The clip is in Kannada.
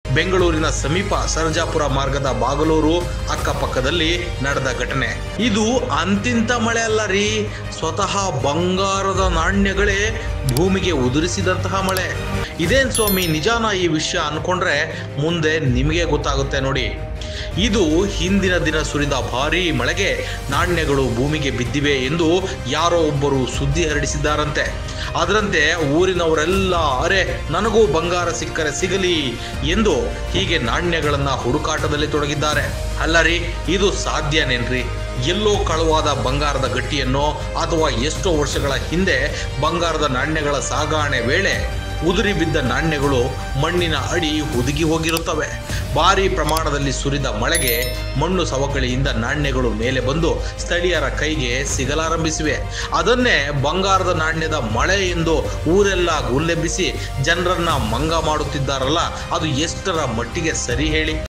ಬೆಂಗಳೂರಿನ ಸಮೀಪ ಸರ್ಜಾಪುರ ಮಾರ್ಗದ ಬಾಗಲೂರು ಅಕ್ಕಪಕ್ಕದಲ್ಲಿ ನಡೆದ ಘಟನೆ ಇದು ಅಂತಿಂತ ಮಳೆ ಅಲ್ಲ ರೀ ಸ್ವತಃ ಬಂಗಾರದ ನಾಣ್ಯಗಳೇ ಭೂಮಿಗೆ ಉದುರಿಸಿದಂತಹ ಮಳೆ ಇದೇನ್ ಸ್ವಾಮಿ ನಿಜಾನ ಈ ವಿಷಯ ಅನ್ಕೊಂಡ್ರೆ ಮುಂದೆ ನಿಮಗೆ ಗೊತ್ತಾಗುತ್ತೆ ನೋಡಿ ಇದು ಹಿಂದಿನ ದಿನ ಸುರಿದ ಭಾರೀ ಮಳೆಗೆ ನಾಣ್ಯಗಳು ಭೂಮಿಗೆ ಬಿದ್ದಿವೆ ಎಂದು ಯಾರೋ ಒಬ್ಬರು ಸುದ್ದಿ ಹರಡಿಸಿದ್ದಾರಂತೆ ಅದರಂತೆ ಊರಿನವರೆಲ್ಲ ಅರೆ ನನಗೂ ಬಂಗಾರ ಸಿಕ್ಕರೆ ಸಿಗಲಿ ಎಂದು ಹೀಗೆ ನಾಣ್ಯಗಳನ್ನ ಹುಡುಕಾಟದಲ್ಲಿ ತೊಡಗಿದ್ದಾರೆ ಅಲ್ಲ ರೀ ಇದು ಸಾಧ್ಯನೇನ್ರಿ ಎಲ್ಲೋ ಕಳುವಾದ ಬಂಗಾರದ ಗಟ್ಟಿಯನ್ನು ಅಥವಾ ಎಷ್ಟೋ ವರ್ಷಗಳ ಹಿಂದೆ ಬಂಗಾರದ ನಾಣ್ಯಗಳ ಸಾಗಾಣೆ ವೇಳೆ ಉದುರಿ ಬಿದ್ದ ನಾಣ್ಯಗಳು ಮಣ್ಣಿನ ಅಡಿ ಹುದುಗಿ ಹೋಗಿರುತ್ತವೆ ಭಾರಿ ಪ್ರಮಾಣದಲ್ಲಿ ಸುರಿದ ಮಳೆಗೆ ಮಣ್ಣು ಸವಕಳಿಯಿಂದ ನಾಣ್ಯಗಳು ಮೇಲೆ ಬಂದು ಸ್ಥಳೀಯರ ಕೈಗೆ ಸಿಗಲಾರಂಭಿಸಿವೆ ಅದನ್ನೇ ಬಂಗಾರದ ನಾಣ್ಯದ ಮಳೆ ಎಂದು ಊರೆಲ್ಲ ಗುಲ್ಲೆಬ್ಬಿಸಿ ಜನರನ್ನ ಮಂಗ ಮಾಡುತ್ತಿದ್ದಾರಲ್ಲ ಅದು ಎಷ್ಟರ ಮಟ್ಟಿಗೆ ಸರಿ ಹೇಳಿ